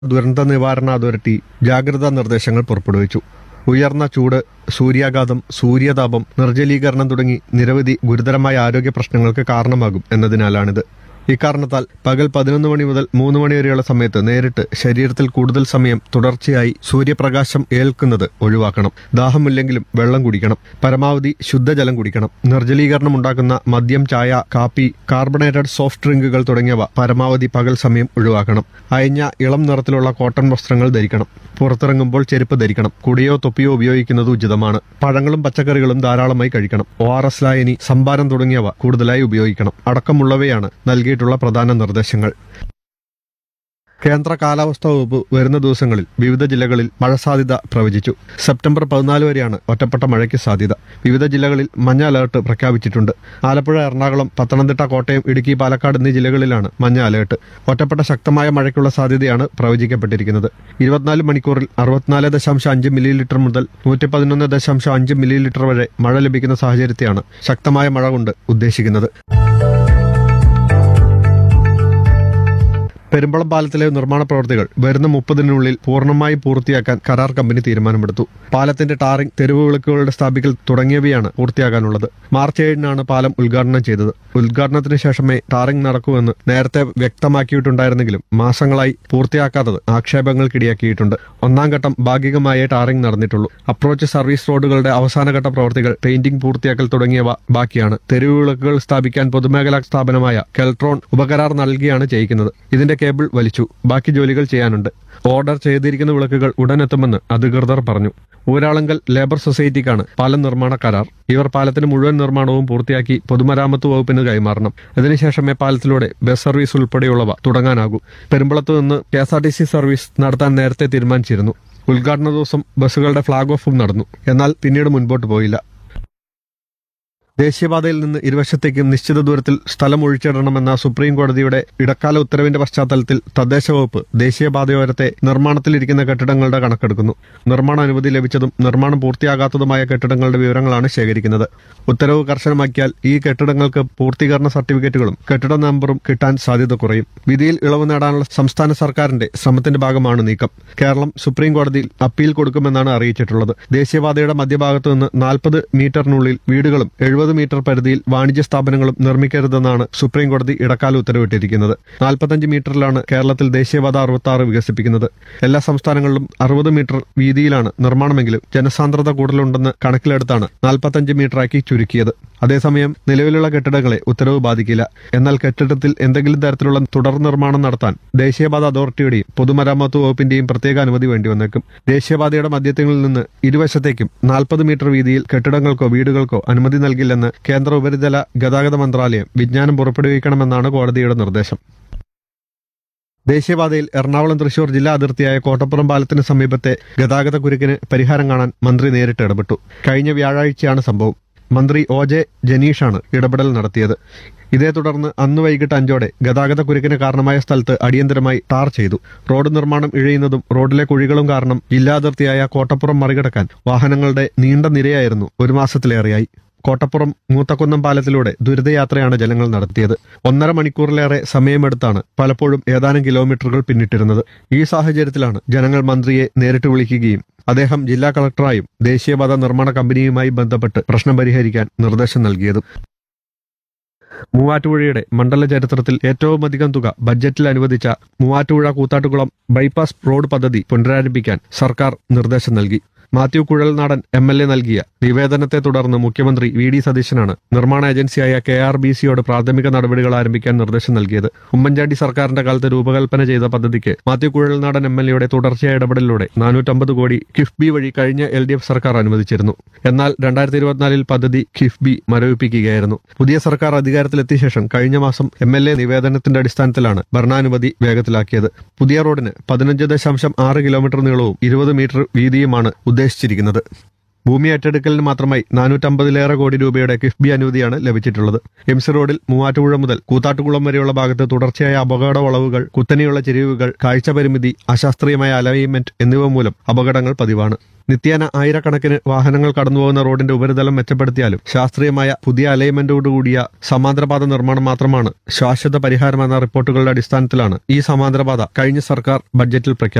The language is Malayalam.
ദുരന്ത നിവാരണ അതോറിറ്റി ജാഗ്രതാ നിർദ്ദേശങ്ങൾ പുറപ്പെടുവിച്ചു ഉയർന്ന ചൂട് സൂര്യാഘാതം സൂര്യതാപം നിർജ്ജലീകരണം തുടങ്ങി നിരവധി ഗുരുതരമായ ആരോഗ്യ പ്രശ്നങ്ങൾക്ക് കാരണമാകും എന്നതിനാലാണിത് ഇക്കാരണത്താൽ പകൽ പതിനൊന്ന് മണി മുതൽ മൂന്ന് മണി വരെയുള്ള സമയത്ത് നേരിട്ട് ശരീരത്തിൽ കൂടുതൽ സമയം തുടർച്ചയായി സൂര്യപ്രകാശം ഏൽക്കുന്നത് ഒഴിവാക്കണം ദാഹമില്ലെങ്കിലും വെള്ളം കുടിക്കണം പരമാവധി ശുദ്ധജലം കുടിക്കണം നിർജ്ജലീകരണം ഉണ്ടാക്കുന്ന മദ്യം ചായ കാപ്പി കാർബണേറ്റഡ് സോഫ്റ്റ് ഡ്രിങ്കുകൾ തുടങ്ങിയവ പരമാവധി പകൽ സമയം ഒഴിവാക്കണം അയഞ്ഞ ഇളം നിറത്തിലുള്ള കോട്ടൺ വസ്ത്രങ്ങൾ ധരിക്കണം പുറത്തിറങ്ങുമ്പോൾ ചെരുപ്പ് ധരിക്കണം കുടിയോ തൊപ്പിയോ ഉപയോഗിക്കുന്നത് ഉചിതമാണ് പഴങ്ങളും പച്ചക്കറികളും ധാരാളമായി കഴിക്കണം ഒ ആർ എസ് ലായനി സംഭാരം തുടങ്ങിയവ കൂടുതലായി ഉപയോഗിക്കണം അടക്കമുള്ളവയാണ് നൽകിയിട്ടുള്ള പ്രധാന നിർദ്ദേശങ്ങൾ കേന്ദ്ര കാലാവസ്ഥാ വകുപ്പ് വരുന്ന ദിവസങ്ങളിൽ വിവിധ ജില്ലകളിൽ മഴ സാധ്യത പ്രവചിച്ചു സെപ്റ്റംബർ പതിനാല് വരെയാണ് ഒറ്റപ്പെട്ട മഴയ്ക്ക് സാധ്യത വിവിധ ജില്ലകളിൽ മഞ്ഞ അലേർട്ട് പ്രഖ്യാപിച്ചിട്ടുണ്ട് ആലപ്പുഴ എറണാകുളം പത്തനംതിട്ട കോട്ടയം ഇടുക്കി പാലക്കാട് എന്നീ ജില്ലകളിലാണ് മഞ്ഞ അലേർട്ട് ഒറ്റപ്പെട്ട ശക്തമായ മഴയ്ക്കുള്ള സാധ്യതയാണ് പ്രവചിക്കപ്പെട്ടിരിക്കുന്നത് ഇരുപത്തിനാല് മണിക്കൂറിൽ അറുപത്തിനാല് ദശാംശം അഞ്ച് മില്ലിലിറ്റർ മുതൽ നൂറ്റി പതിനൊന്ന് ദശാംശം അഞ്ച് മില്ലിലിറ്റർ വരെ മഴ ലഭിക്കുന്ന സാഹചര്യത്തെയാണ് ശക്തമായ മഴ കൊണ്ട് ഉദ്ദേശിക്കുന്നത് പെരുമ്പളം പാലത്തിലെ നിർമ്മാണ പ്രവൃത്തികൾ വരുന്ന മുപ്പതിനുള്ളിൽ പൂർണ്ണമായി പൂർത്തിയാക്കാൻ കരാർ കമ്പനി തീരുമാനമെടുത്തു പാലത്തിന്റെ ടാറിംഗ് തെരുവ് വിളക്കുകളുടെ സ്ഥാപിക്കൽ തുടങ്ങിയവയാണ് പൂർത്തിയാകാനുള്ളത് മാർച്ച് ഏഴിനാണ് പാലം ഉദ്ഘാടനം ചെയ്തത് ഉദ്ഘാടനത്തിന് ശേഷമേ ടാറിംഗ് നടക്കൂവെന്ന് നേരത്തെ വ്യക്തമാക്കിയിട്ടുണ്ടായിരുന്നെങ്കിലും മാസങ്ങളായി പൂർത്തിയാക്കാത്തത് ആക്ഷേപങ്ങൾക്കിടയാക്കിയിട്ടുണ്ട് ഒന്നാം ഘട്ടം ഭാഗികമായേ ടാറിംഗ് നടന്നിട്ടുള്ളൂ അപ്രോച്ച് സർവീസ് റോഡുകളുടെ അവസാനഘട്ട പ്രവൃത്തികൾ പെയിന്റിംഗ് പൂർത്തിയാക്കൽ തുടങ്ങിയവ ബാക്കിയാണ് തെരുവ് വിളക്കുകൾ സ്ഥാപിക്കാൻ പൊതുമേഖലാ സ്ഥാപനമായ കെൽട്രോൺ ഉപകരാർ നൽകിയാണ് ചെയ്യിക്കുന്നത് ഇതിന്റെ കേബിൾ വലിച്ചു ബാക്കി ജോലികൾ ചെയ്യാനുണ്ട് ഓർഡർ ചെയ്തിരിക്കുന്ന വിളക്കുകൾ ഉടനെത്തുമെന്ന് അധികൃതർ പറഞ്ഞു ഊരാളുങ്കൽ ലേബർ സൊസൈറ്റിക്കാണ് പാലം നിർമ്മാണ കരാർ ഇവർ പാലത്തിന് മുഴുവൻ നിർമ്മാണവും പൂർത്തിയാക്കി പൊതുമരാമത്ത് വകുപ്പിന് കൈമാറണം ഇതിനുശേഷമേ പാലത്തിലൂടെ ബസ് സർവീസ് ഉൾപ്പെടെയുള്ളവ തുടങ്ങാനാകൂ പെരുമ്പളത്ത് നിന്ന് K S R T C service നടത്താൻ നേരത്തെ തീരുമാനിച്ചിരുന്നു ഉദ്ഘാടന ദിവസം ബസ്സുകളുടെ ഫ്ളാഗ് ഓഫും നടന്നു എന്നാൽ പിന്നീട് മുൻപോട്ട് പോയില്ല ദേശീയപാതയിൽ നിന്ന് ഇരുവശത്തേക്കും നിശ്ചിത ദൂരത്തിൽ സ്ഥലം ഒഴിച്ചിടണമെന്ന സുപ്രീം കോടതിയുടെ ഇടക്കാല ഉത്തരവിന്റെ പശ്ചാത്തലത്തിൽ തദ്ദേശ വകുപ്പ് ദേശീയപാതയോരത്തെ നിർമ്മാണത്തിലിരിക്കുന്ന കെട്ടിടങ്ങളുടെ കണക്കെടുക്കുന്നു നിർമ്മാണ അനുമതി ലഭിച്ചതും നിർമ്മാണം പൂർത്തിയാകാത്തതുമായ കെട്ടിടങ്ങളുടെ വിവരങ്ങളാണ് ശേഖരിക്കുന്നത് ഉത്തരവ് കർശനമാക്കിയാൽ ഈ കെട്ടിടങ്ങൾക്ക് പൂർത്തീകരണ സർട്ടിഫിക്കറ്റുകളും കെട്ടിട നമ്പറും കിട്ടാൻ സാധ്യത കുറയും വിധിയിൽ ഇളവ് നേടാനുള്ള സംസ്ഥാന സർക്കാരിന്റെ ശ്രമത്തിന്റെ ഭാഗമാണ് നീക്കം കേരളം സുപ്രീം കോടതിയിൽ അപ്പീൽ കൊടുക്കുമെന്നാണ് അറിയിച്ചിട്ടുള്ളത് ദേശീയപാതയുടെ മധ്യഭാഗത്ത് നിന്ന് നാൽപ്പത് മീറ്ററിനുള്ളിൽ വീടുകളും എഴുപത് മീറ്റർ പരിധിയിൽ വാണിജ്യ സ്ഥാപനങ്ങളും നിർമ്മിക്കരുതെന്നാണ് സുപ്രീം കോടതി ഇടക്കാല ഉത്തരവിട്ടിരിക്കുന്നത് നാൽപ്പത്തഞ്ച് മീറ്ററിലാണ് കേരളത്തിൽ ദേശീയപാത അറുപത്തി ആറ് വികസിപ്പിക്കുന്നത് എല്ലാ സംസ്ഥാനങ്ങളിലും അറുപത് മീറ്റർ വീതിയിലാണ് നിർമ്മാണമെങ്കിലും ജനസാന്ദ്രത കൂടുതലുണ്ടെന്ന് കണക്കിലെടുത്താണ് നാൽപ്പത്തഞ്ച് മീറ്ററാക്കി ചുരുക്കിയത് അതേസമയം നിലവിലുള്ള കെട്ടിടങ്ങളെ ഉത്തരവ് ബാധിക്കില്ല എന്നാൽ കെട്ടിടത്തിൽ എന്തെങ്കിലും തരത്തിലുള്ള തുടർ നിർമ്മാണം നടത്താൻ ദേശീയപാത അതോറിറ്റിയുടെയും പൊതുമരാമത്ത് വകുപ്പിന്റെയും പ്രത്യേക അനുമതി വേണ്ടി വന്നേക്കും ദേശീയപാതയുടെ മധ്യത്തിൽ നിന്ന് ഇരുവശത്തേക്കും നാൽപ്പത് മീറ്റർ വീതിയിൽ കെട്ടിടങ്ങൾക്കോ വീടുകൾക്കോ അനുമതി നൽകില്ലെന്ന് കേന്ദ്ര ഉപരിതല ഗതാഗത മന്ത്രാലയം വിജ്ഞാനം പുറപ്പെടുവിക്കണമെന്നാണ് കോടതിയുടെ നിർദ്ദേശം ദേശീയപാതയിൽ എറണാകുളം തൃശൂർ ജില്ലാ അതിർത്തിയായ കോട്ടപ്പുറം പാലത്തിന് സമീപത്തെ ഗതാഗത കുരുക്കിന് പരിഹാരം കാണാൻ മന്ത്രി നേരിട്ട് ഇടപെട്ടു കഴിഞ്ഞ വ്യാഴാഴ്ചയാണ് സംഭവം മന്ത്രി ഒ ജെ ജനീഷാണ് ഇടപെടൽ നടത്തിയത് ഇതേ തുടർന്ന് അന്ന് വൈകിട്ട് അഞ്ചോടെ ഗതാഗത കുരുക്കിന് കാരണമായ സ്ഥലത്ത് അടിയന്തരമായി ടാർ ചെയ്തു റോഡ് നിർമ്മാണം ഇഴയുന്നതും റോഡിലെ കുഴികളും കാരണം ജില്ലാ അതിർത്തിയായ കോട്ടപ്പുറം മറികടക്കാൻ വാഹനങ്ങളുടെ നീണ്ട നിരയായിരുന്നു ഒരു മാസത്തിലേറെയായി കോട്ടപ്പുറം മൂത്തക്കുന്നം പാലത്തിലൂടെ ദുരിതയാത്രയാണ് ജനങ്ങൾ നടത്തിയത് ഒന്നര മണിക്കൂറിലേറെ സമയമെടുത്താണ് പലപ്പോഴും ഏതാനും കിലോമീറ്ററുകൾ പിന്നിട്ടിരുന്നത് ഈ സാഹചര്യത്തിലാണ് ജനങ്ങൾ മന്ത്രിയെ നേരിട്ട് വിളിക്കുകയും അദ്ദേഹം ജില്ലാ കളക്ടറായും ദേശീയപാത നിർമ്മാണ കമ്പനിയുമായി ബന്ധപ്പെട്ട് പ്രശ്നം പരിഹരിക്കാൻ നിർദ്ദേശം നൽകിയതും മൂവാറ്റുപുഴയുടെ മണ്ഡല ചരിത്രത്തിൽ ഏറ്റവും അധികം തുക ബഡ്ജറ്റിൽ അനുവദിച്ച മൂവാറ്റുപുഴ കൂത്താട്ടുകുളം ബൈപ്പാസ് റോഡ് പദ്ധതി പുനരാരംഭിക്കാൻ സർക്കാർ നിർദ്ദേശം നൽകി Mathew Kuzhalnadan M L A നൽകിയ നിവേദനത്തെ തുടർന്ന് മുഖ്യമന്ത്രി വി ഡി സതീശനാണ് നിർമ്മാണ ഏജൻസിയായ കെ ആർ ബി സിയോട് പ്രാഥമിക നടപടികൾ ആരംഭിക്കാൻ നിർദ്ദേശം നൽകിയത് ഉമ്മൻചാണ്ടി സർക്കാരിന്റെ കാലത്ത് രൂപകൽപ്പന ചെയ്ത പദ്ധതിക്ക് മാത്യു കുഴൽനാടൻ എം എൽ എയുടെ തുടർച്ചയായ ഇടപെടലിലൂടെ നാനൂറ്റമ്പത് കോടി കിഫ്ബി വഴി കഴിഞ്ഞ എൽ ഡി എഫ് സർക്കാർ അനുവദിച്ചിരുന്നു എന്നാൽ രണ്ടായിരത്തി ഇരുപത്തിനാലിൽ പദ്ധതി കിഫ്ബി മരവിപ്പിക്കുകയായിരുന്നു പുതിയ സർക്കാർ അധികാരത്തിലെത്തിയ ശേഷം കഴിഞ്ഞ മാസം എം എൽ എ നിവേദനത്തിന്റെ അടിസ്ഥാനത്തിലാണ് ഭരണാനുമതി വേഗത്തിലാക്കിയത് പുതിയ റോഡിന് പതിനഞ്ച് ദശാംശം ആറ് കിലോമീറ്റർ നീളവും ഇരുപത് മീറ്റർ വീതിയുമാണ് ഉദ്ദേശിച്ചിരിക്കുന്നത് ഭൂമി ഏറ്റെടുക്കലിന് മാത്രമായി നാനൂറ്റമ്പതിലേറെ കോടി രൂപയുടെ കിഫ്ബി അനുമതിയാണ് ലഭിച്ചിട്ടുള്ളത് എം സി റോഡിൽ മൂവാറ്റുപുഴ മുതൽ കൂത്താട്ടുകുളം വരെയുള്ള ഭാഗത്ത് തുടർച്ചയായ അപകട വളവുകൾ കുത്തനെയുള്ള ചെരിവുകൾ കാഴ്ച പരിമിതി അശാസ്ത്രീയമായ അലൈൻമെന്റ് എന്നിവ മൂലം അപകടങ്ങൾ പതിവാണ് നിത്യേന ആയിരക്കണക്കിന് വാഹനങ്ങൾ കടന്നുപോകുന്ന റോഡിന്റെ ഉപരിതലം മെച്ചപ്പെടുത്തിയാലും ശാസ്ത്രീയമായ പുതിയ അലൈൻമെന്റോടുകൂടിയ സമാന്തരപാത നിർമ്മാണം മാത്രമാണ് ശാശ്വത പരിഹാരമെന്ന റിപ്പോർട്ടുകളുടെ അടിസ്ഥാനത്തിലാണ് ഈ സമാന്തരപാത കഴിഞ്ഞ സർക്കാർ ബഡ്ജറ്റിൽ പ്രഖ്യാപിച്ചത്